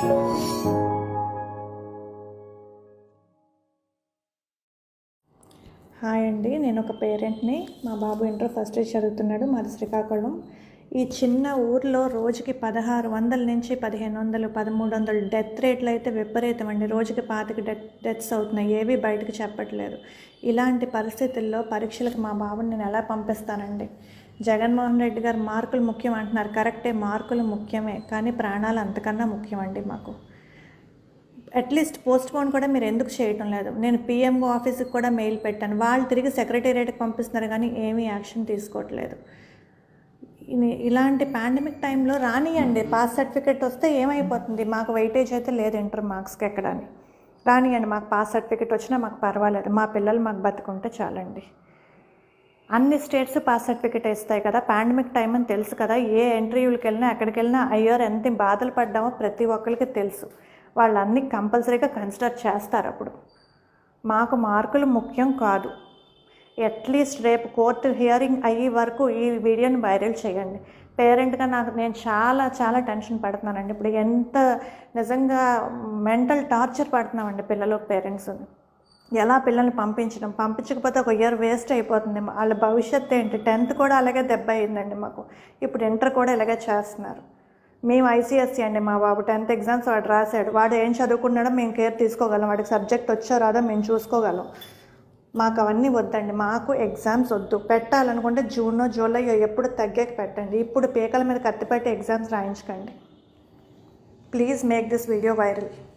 hi అండి నేను ఒక పేరెంట్ని మా బాబు ఇంటర్ ఫస్ట్ ఇయర్ చదువుతున్నాడు మాది శ్రీకాకుళం ఈ చిన్న ఊర్లో రోజుకి పదహారు వందల నుంచి పదిహేను వందలు పదమూడు వందలు డెత్ రేట్లు అయితే విపరీతం అండి రోజుకి పాతిక డెత్ డెత్స్ అవుతున్నాయి ఏవి బయటకు చెప్పట్లేదు ఇలాంటి పరిస్థితుల్లో పరీక్షలకు మా బాబుని నేను ఎలా పంపిస్తానండి జగన్మోహన్ రెడ్డి గారు మార్కులు ముఖ్యం అంటున్నారు కరెక్టే మార్కులు ముఖ్యమే కానీ ప్రాణాలు అంతకన్నా ముఖ్యమండి మాకు అట్లీస్ట్ పోస్ట్ పోన్ కూడా మీరు ఎందుకు చేయటం లేదు నేను పిఎంఓ ఆఫీస్కి కూడా మెయిల్ పెట్టాను వాళ్ళు తిరిగి సెక్రటేరియట్కి పంపిస్తున్నారు కానీ ఏమీ యాక్షన్ తీసుకోవట్లేదు ఇని- ఇలాంటి పాండమిక్ టైంలో రానియండి పాస్ సర్టిఫికేట్ వస్తే ఏమైపోతుంది మాకు వెయిటేజ్ అయితే లేదు ఇంటర్ మార్క్స్కి ఎక్కడని రానియండి మాకు పాస్ సర్టిఫికేట్ వచ్చినా మాకు పర్వాలేదు మా పిల్లలు మాకు బతుకుంటే చాలండి అన్ని స్టేట్స్ పాస్ సర్టిఫికేట్ ఇస్తాయి కదా పాండమిక్ టైం అని తెలుసు కదా ఏ ఇంటర్వ్యూలకు వెళ్ళినా ఎక్కడికి వెళ్ళినా అయ్యో ఎంత బాధలు పడ్డామో ప్రతి ఒక్కరికి తెలుసు వాళ్ళు అన్ని కంపల్సరీగా కన్సిడర్ చేస్తారు అప్పుడు మాకు మార్కులు ముఖ్యం కాదు అట్లీస్ట్ రేపు కోర్టు హియరింగ్ అయ్యే వరకు ఈ వీడియోని వైరల్ చేయండి పేరెంట్గా నాకు నేను చాలా చాలా టెన్షన్ పడుతున్నానండి ఇప్పుడు ఎంత నిజంగా మెంటల్ టార్చర్ పడుతున్నామండి పిల్లలు పేరెంట్స్ ఎలా పిల్లల్ని పంపించడం పంపించకపోతే ఒక ఇయర్ వేస్ట్ అయిపోతుంది వాళ్ళ భవిష్యత్తు ఏంటి టెన్త్ కూడా అలాగే దెబ్బ అయిందండి మాకు ఇప్పుడు ఇంటర్ కూడా ఇలాగే చేస్తున్నారు మేము ఐసీఎస్సీ అండి మా బాబు టెన్త్ ఎగ్జామ్స్ వాడు రాశాడు వాడు ఏం చదువుకున్నాడో మేము కేర్ తీసుకోగలం వాడికి సబ్జెక్ట్ వచ్చో రాదో మేము చూసుకోగలం మాకు అవన్నీ వద్దండి మాకు ఎగ్జామ్స్ వద్దు పెట్టాలనుకుంటే జూనో జూలై ఎప్పుడు తగ్గాక పెట్టండి ఇప్పుడు పీకల మీద కత్తిపెట్టి ఎగ్జామ్స్ రాయించకండి please make this video viral